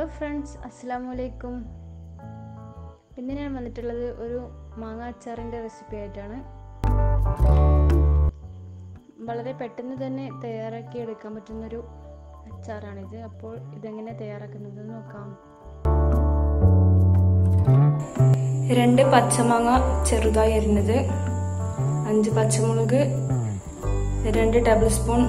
friends അസ്സാം വലൈക്കും ഇന്ന് ഞാൻ വന്നിട്ടുള്ളത് ഒരു മാങ്ങ അച്ചാറിൻ്റെ റെസിപ്പി ആയിട്ടാണ് വളരെ പെട്ടെന്ന് തന്നെ തയ്യാറാക്കി എടുക്കാൻ പറ്റുന്നൊരു അച്ചാറാണിത് അപ്പോൾ ഇതെങ്ങനെ തയ്യാറാക്കുന്നത് നോക്കാം രണ്ട് പച്ചമാങ്ങ ചെറുതായി അരിഞ്ഞത് അഞ്ച് പച്ചമുളക് രണ്ട് ടേബിൾ സ്പൂൺ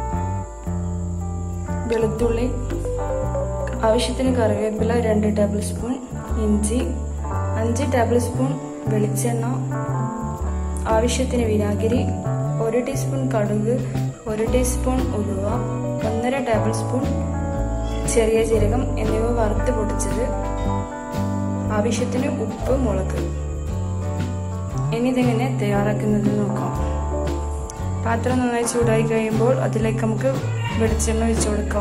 വെളുത്തുള്ളി ആവശ്യത്തിന് കറിവേപ്പില രണ്ട് ടേബിൾ സ്പൂൺ ഇഞ്ചി അഞ്ച് ടേബിൾ സ്പൂൺ വെളിച്ചെണ്ണ ആവശ്യത്തിന് വിനാഗിരി ഒരു ടീസ്പൂൺ കടുക് ഒരു ടീസ്പൂൺ ഉലുവ ഒന്നര ടേബിൾ സ്പൂൺ ചെറിയ ജീരകം എന്നിവ വറുത്ത് പൊടിച്ചത് ആവശ്യത്തിന് ഉപ്പ് മുളക് ഇനി ഇതെങ്ങനെ തയ്യാറാക്കുന്നത് നോക്കാം പാത്രം നന്നായി ചൂടായി കഴിയുമ്പോൾ അതിലേക്ക് നമുക്ക് വെളിച്ചെണ്ണ ഒഴിച്ചു കൊടുക്കാം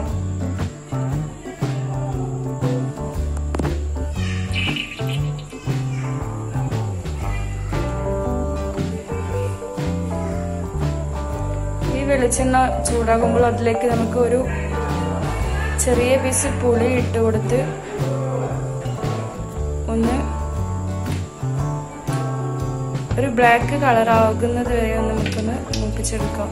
ഈ വെളിച്ചെണ്ണ ചൂടാകുമ്പോൾ അതിലേക്ക് നമുക്ക് ഒരു ചെറിയ പീസ് പുളി ഇട്ട് കൊടുത്ത് ഒന്ന് ഒരു ബ്ലാക്ക് കളർ ആകുന്നത് വരെ ഒന്ന് നമുക്കൊന്ന് മൂപ്പിച്ചെടുക്കാം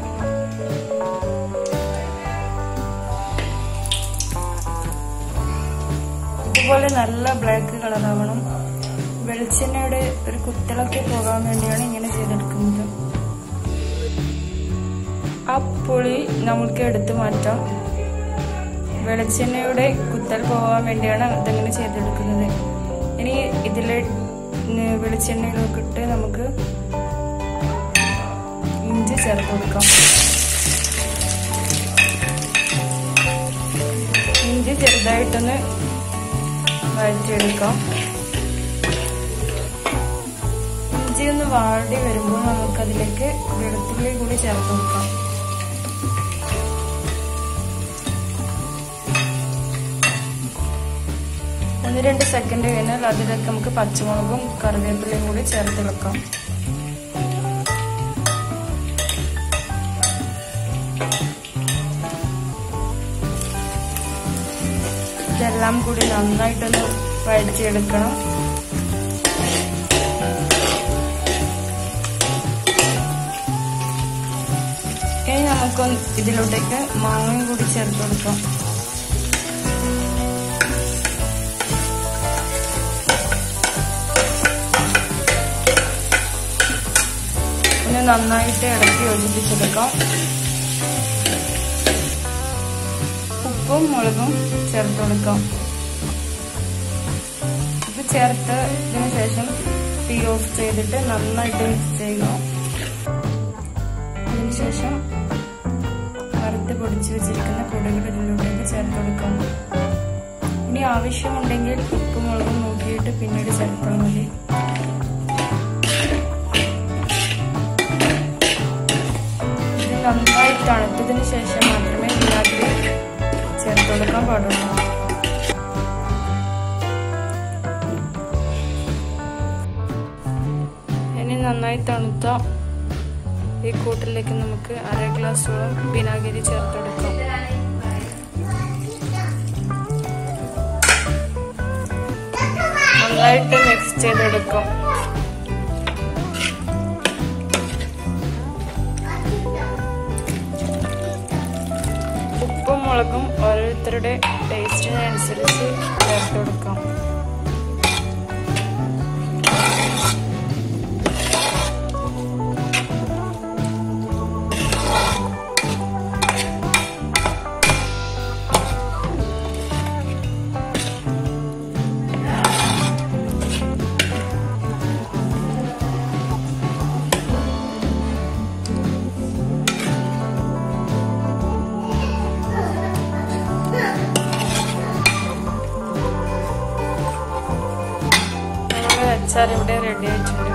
ഇതുപോലെ നല്ല ബ്ലാക്ക് കളർ ആവണം വെളിച്ചെണ്ണയുടെ ഒരു കുത്തലൊക്കെ പോകാൻ വേണ്ടിയാണ് ഇങ്ങനെ ചെയ്തെടുക്കുന്നത് ആ പുളി നമുക്ക് എടുത്തു മാറ്റാം വെളിച്ചെണ്ണയുടെ കുത്തൽ പോകാൻ വേണ്ടിയാണ് ഇതങ്ങനെ ചെയ്തെടുക്കുന്നത് ഇനി ഇതിലെ വെളിച്ചെണ്ണയിലൊക്കെ ഇട്ട് നമുക്ക് ഇഞ്ചി ചേർത്ത് കൊടുക്കാം ഇഞ്ചി ചെറുതായിട്ടൊന്ന് വഴറ്റിയെടുക്കാം ഇഞ്ചി ഒന്ന് വാടി വരുമ്പോൾ നമുക്കതിലേക്ക് വെളുത്തുള്ളി കൂടി ചേർത്ത് കൊടുക്കാം ഒന്ന് രണ്ട് സെക്കൻഡ് കഴിഞ്ഞാൽ അതിലേക്ക് നമുക്ക് പച്ചമുളകും കറിവേപ്പിലയും കൂടി ചേർത്ത് വെക്കാം ഇതെല്ലാം കൂടി നന്നായിട്ടൊന്ന് വഴറ്റിയെടുക്കണം ഇനി നമുക്കൊന്ന് ഇതിലോട്ടേക്ക് മാങ്ങയും കൂടി ചേർത്ത് കൊടുക്കാം ഒന്ന് നന്നായിട്ട് ഇളക്കി യോജിപ്പിച്ചെടുക്കാം ഉപ്പും മുളകും ചേർത്ത് കൊടുക്കാം ഇത് ചേർത്തതിന് ശേഷം തീ ഓഫ് ചെയ്തിട്ട് നന്നായിട്ട് മിക്സ് ചെയ്യുക അതിനുശേഷം വറുത്ത് പൊടിച്ച് വെച്ചിരിക്കുന്ന പൊടികൾ ഇതിലൂടെ ചേർത്ത് കൊടുക്കാം ഇനി ആവശ്യമുണ്ടെങ്കിൽ ഉപ്പും മുളകും നോക്കിയിട്ട് പിന്നീട് ചേർത്താൽ മതി നന്നായി തണുത്തതിന് ശേഷം മാത്രമേ വിനാഗിരി ചേർത്ത് കൊടുക്കാൻ പാടുള്ളൂ ഇനി നന്നായി തണുത്ത ഈ കൂട്ടിലേക്ക് നമുക്ക് അര ഗ്ലാസോളം വിനാഗിരി ചേർത്ത് കൊടുക്കാം നന്നായിട്ട് മിക്സ് ചെയ്തെടുക്കാം ഉപ്പും മുളകും ഓരോരുത്തരുടെ ടേസ്റ്റിനനുസരിച്ച് ചേർത്ത് കൊടുക്കാം അച്ചാർ ഇവിടെ റെഡി ആയിട്ടുണ്ട്